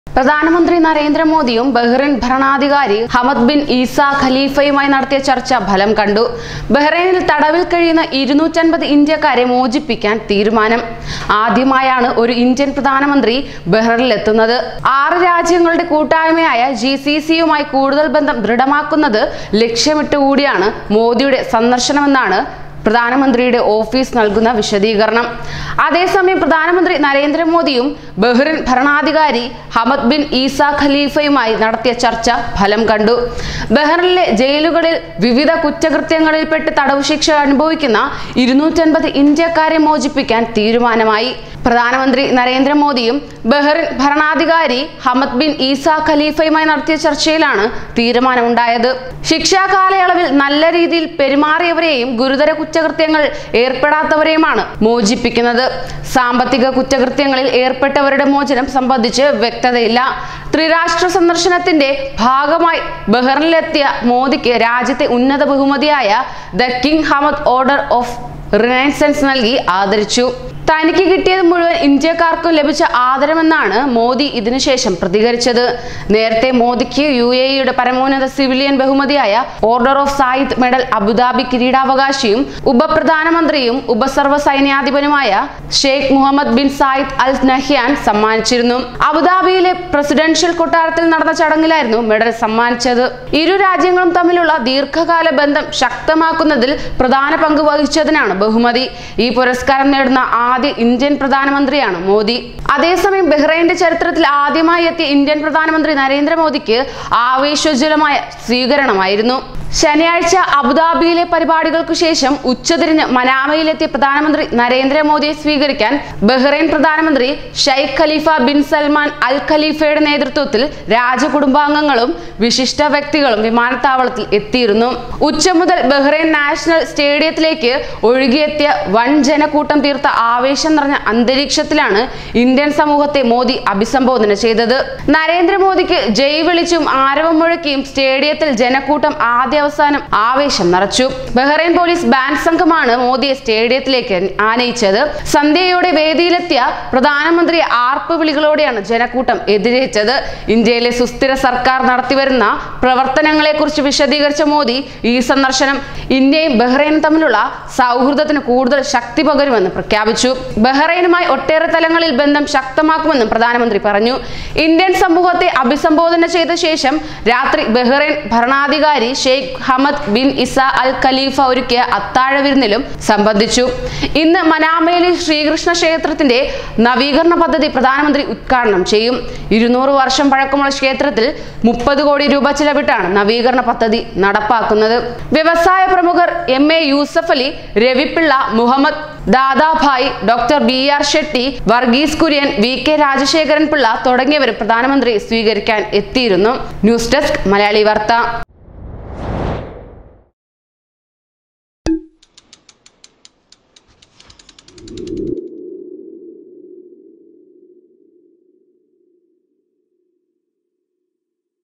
പ്രധാനമന്ത്രി നരേന്ദ്രമോദിയും ബഹ്റൈൻ ഭരണാധികാരി ഹമദ് ബിൻ ഈസ ഖലീഫയുമായി നടത്തിയ ചർച്ച ഫലം കണ്ടു ബഹ്റൈനിൽ തടവിൽ കഴിയുന്ന ഇരുന്നൂറ്റൻപത് ഇന്ത്യക്കാരെ മോചിപ്പിക്കാൻ തീരുമാനം ആദ്യമായാണ് ഒരു ഇന്ത്യൻ പ്രധാനമന്ത്രി ബഹ്റൈനിലെത്തുന്നത് ആറ് രാജ്യങ്ങളുടെ കൂട്ടായ്മയായ ജി സി സിയുമായി കൂടുതൽ ബന്ധം ദൃഢമാക്കുന്നത് ലക്ഷ്യമിട്ടുകൂടിയാണ് മോദിയുടെ സന്ദർശനമെന്നാണ് പ്രധാനമന്ത്രിയുടെ ഓഫീസ് നൽകുന്ന വിശദീകരണം അതേസമയം പ്രധാനമന്ത്രി നരേന്ദ്രമോദിയും ബഹ്റിൻ ഭരണാധികാരി ഹമദ് ബിൻ ഈസ ഖലീഫയുമായി നടത്തിയ ചർച്ച ഫലം കണ്ടു ബഹ്റിനിലെ ജയിലുകളിൽ വിവിധ കുറ്റകൃത്യങ്ങളിൽപ്പെട്ട് തടവ് ശിക്ഷ അനുഭവിക്കുന്ന ഇരുന്നൂറ്റൻപത് ഇന്ത്യക്കാരെ മോചിപ്പിക്കാൻ തീരുമാനമായി പ്രധാനമന്ത്രി നരേന്ദ്രമോദിയും ബഹ്റിൻ ഭരണാധികാരി ഹമദ് ബിൻ ഈസ ഖലീഫയുമായി നടത്തിയ ചർച്ചയിലാണ് തീരുമാനമുണ്ടായത് ശിക്ഷാ കാലയളവിൽ നല്ല രീതിയിൽ പെരുമാറിയവരെയും ഗുരുതര കുറ്റകൃത്യങ്ങൾ ഏർപ്പെടാത്തവരെയുമാണ് മോചിപ്പിക്കുന്നത് സാമ്പത്തിക കുറ്റകൃത്യങ്ങളിൽ ഏർപ്പെട്ടവരുടെ മോചനം സംബന്ധിച്ച് വ്യക്തതയില്ല ത്രിരാഷ്ട്ര സന്ദർശനത്തിന്റെ ഭാഗമായി ബഹ്റിനിലെത്തിയ മോദിക്ക് രാജ്യത്തെ ഉന്നത ബഹുമതിയായ the king Hamad order of renaissance നൽകി ആദരിച്ചു തനിക്ക് കിട്ടിയത് മുഴുവൻ ഇന്ത്യക്കാർക്കും ലഭിച്ച ആദരമെന്നാണ് മോദി ഇതിനുശേഷം പ്രതികരിച്ചത് നേരത്തെ മോദിക്ക് യു എ ഇയുടെ പരമോന്നത സിവിലിയൻ ബഹുമതിയായ order of Zayed medal Abu Dhabi കിരീടാവകാശിയും ഉപപ്രധാനമന്ത്രിയും ഉപസർവ സൈന്യാധിപനുമായ Sheikh Mohammed bin Zayed Al Nahyan സമ്മാനിച്ചിരുന്നു അബുദാബിയിലെ പ്രസിഡൻഷ്യൽ കൊട്ടാരത്തിൽ നടന്ന ചടങ്ങിലായിരുന്നു മെഡൽ സമ്മാനിച്ചത് ഇരു രാജ്യങ്ങളും തമ്മിലുള്ള ദീർഘകാല ബന്ധം ശക്തമാക്കുന്നതിൽ പ്രധാന പങ്ക് വഹിച്ചതിനാണ് ബഹുമതി ഈ പുരസ്കാരം നേടുന്ന ആദ്യ ഇന്ത്യൻ പ്രധാനമന്ത്രിയാണ് മോദി അതേസമയം ബഹ്റൈന്റെ ചരിത്രത്തിൽ ആദ്യമായി എത്തിയ ഇന്ത്യൻ പ്രധാനമന്ത്രി നരേന്ദ്രമോദിക്ക് ആവേശോജ്വലമായ സ്വീകരണമായിരുന്നു ശനിയാഴ്ച അബുദാബിയിലെ പരിപാടികൾക്കു ശേഷം ഉച്ചതിരിഞ്ഞ് മനാമയിലെത്തിയ പ്രധാനമന്ത്രി നരേന്ദ്രമോദിയെ സ്വീകരിക്കാൻ ബഹ്റൈൻ പ്രധാനമന്ത്രി Sheikh Khalifa bin Salman Al ഖലീഫയുടെ നേതൃത്വത്തിൽ രാജകുടുംബാംഗങ്ങളും വിശിഷ്ട വ്യക്തികളും വിമാനത്താവളത്തിൽ എത്തിയിരുന്നു ഉച്ച മുതൽ ബഹ്റൈൻ നാഷണൽ സ്റ്റേഡിയത്തിലേക്ക് ഒഴുകിയെത്തിയ വൻ ജനക്കൂട്ടം തീർത്ത ആവേശം നിറഞ്ഞ അന്തരീക്ഷത്തിലാണ് ഇന്ത്യൻ സമൂഹത്തെ മോദി അഭിസംബോധന ചെയ്തത് നരേന്ദ്രമോദിക്ക് ജയ് വിളിച്ചും ആരവം മുഴക്കിയും സ്റ്റേഡിയത്തിൽ ജനക്കൂട്ടം ആദ്യ അവസാനം ആവേശം നിറച്ചു ബഹ്റൈൻ പോലീസ് ബാൻഡ് സംഘമാണ് മോദിയെ സ്റ്റേഡിയത്തിലേക്ക് ആനയിച്ചത് സന്ധ്യയോടെ വേദിയിലെത്തിയ പ്രധാനമന്ത്രി ആർപ്പ് വിളികളോടെയാണ് ജനക്കൂട്ടം എതിരേറ്റത് ഇന്ത്യയിലെ സുസ്ഥിര സർക്കാർ നടത്തിവരുന്ന പ്രവർത്തനങ്ങളെക്കുറിച്ച് വിശദീകരിച്ച മോദി ഈ സന്ദർശനം ഇന്ത്യയും ബഹ്റൈനും തമ്മിലുള്ള സൗഹൃദത്തിന് കൂടുതൽ ശക്തി പകരുമെന്ന് പ്രഖ്യാപിച്ചു ബഹ്റൈനുമായി ഒട്ടേറെ തലങ്ങളിൽ ബന്ധം ശക്തമാക്കുമെന്നും പ്രധാനമന്ത്രി പറഞ്ഞു ഇന്ത്യൻ സമൂഹത്തെ അഭിസംബോധന ചെയ്ത ശേഷം രാത്രി ബഹ്റൈൻ ഭരണാധികാരി Sheikh Hamad bin Isa Al Khalifa ഒരുക്കിയ അത്താഴ വിരുന്നിലും സംബന്ധിച്ചു ഇന്ന് മനാമയിലെ ശ്രീകൃഷ്ണ ക്ഷേത്രത്തിന്റെ നവീകരണ പദ്ധതി പ്രധാനമന്ത്രി ഉദ്ഘാടനം ചെയ്യും ഇരുന്നൂറ് വർഷം പഴക്കമുള്ള ക്ഷേത്രത്തിൽ മുപ്പത് കോടി രൂപ ചിലവിട്ടാണ് നവീകരണ പദ്ധതി നടപ്പാക്കുന്നത് വ്യവസായ പ്രമുഖർ M A Yusuff Ali Ravi Pillai Mohammed Dadabhai doctor B R Shetty Varghese Kurien V K Rajasekharan Pillai തുടങ്ങിയവരും പ്രധാനമന്ത്രി സ്വീകരിക്കാൻ എത്തിയിരുന്നു ന്യൂസ് ഡെസ്ക് മലയാളി വാർത്ത